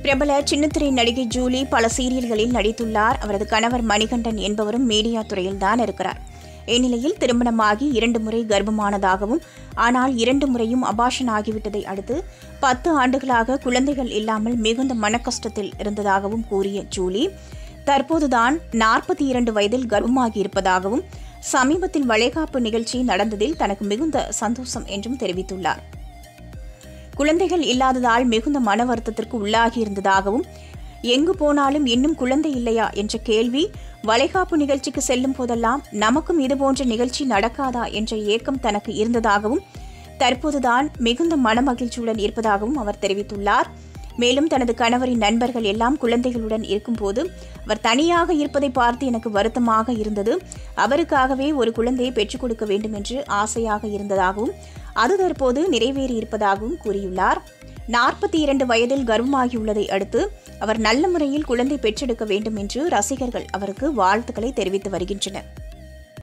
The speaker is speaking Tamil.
பிரபல சின்னத்திரை நடிகை ஜூலி பல சீரியல்களில் நடித்துள்ளார் அவரது கணவர் மணிகண்டன் என்பவரும் மீடியா துறையில்தான் இருக்கிறார் இந்நிலையில் திருமணமாகி இரண்டு முறை கர்ப்பமானதாகவும் ஆனால் இரண்டு முறையும் அபாஷன் ஆகிவிட்டதை அடுத்து பத்து ஆண்டுகளாக குழந்தைகள் இல்லாமல் மிகுந்த மனக்கஷ்டத்தில் இருந்ததாகவும் கூறிய ஜூலி தற்போதுதான் நாற்பத்தி இரண்டு வயதில் கர்ப்பமாகி இருப்பதாகவும் சமீபத்தில் வளைகாப்பு நிகழ்ச்சி நடந்ததில் தனக்கு மிகுந்த சந்தோஷம் என்றும் தெரிவித்துள்ளார் குழந்தைகள் இல்லாததால் மிகுந்த மன வருத்தத்திற்கு உள்ளாகி இருந்ததாகவும் எங்கு போனாலும் இன்னும் குழந்தை இல்லையா என்ற கேள்வி வளைகாப்பு நிகழ்ச்சிக்கு செல்லும் போதெல்லாம் நமக்கும் இதுபோன்ற நிகழ்ச்சி நடக்காதா என்ற ஏக்கம் தனக்கு இருந்ததாகவும் தற்போதுதான் மிகுந்த மனமகிழ்ச்சியுடன் இருப்பதாகவும் அவர் தெரிவித்துள்ளார் மேலும் தனது கணவரின் நண்பர்கள் எல்லாம் குழந்தைகளுடன் இருக்கும்போது அவர் தனியாக இருப்பதை பார்த்து எனக்கு வருத்தமாக இருந்தது அவருக்காகவே ஒரு குழந்தையை பெற்றுக் கொடுக்க வேண்டும் என்று ஆசையாக இருந்ததாகவும் அது தற்போது நிறைவேறி இருப்பதாகவும் கூறியுள்ளார் நாற்பத்தி இரண்டு வயதில் கர்ப்பமாகியுள்ளதை அடுத்து அவர் நல்ல முறையில் குழந்தை பெற்றெடுக்க வேண்டும் என்று ரசிகர்கள் அவருக்கு வாழ்த்துக்களை தெரிவித்து வருகின்றனர்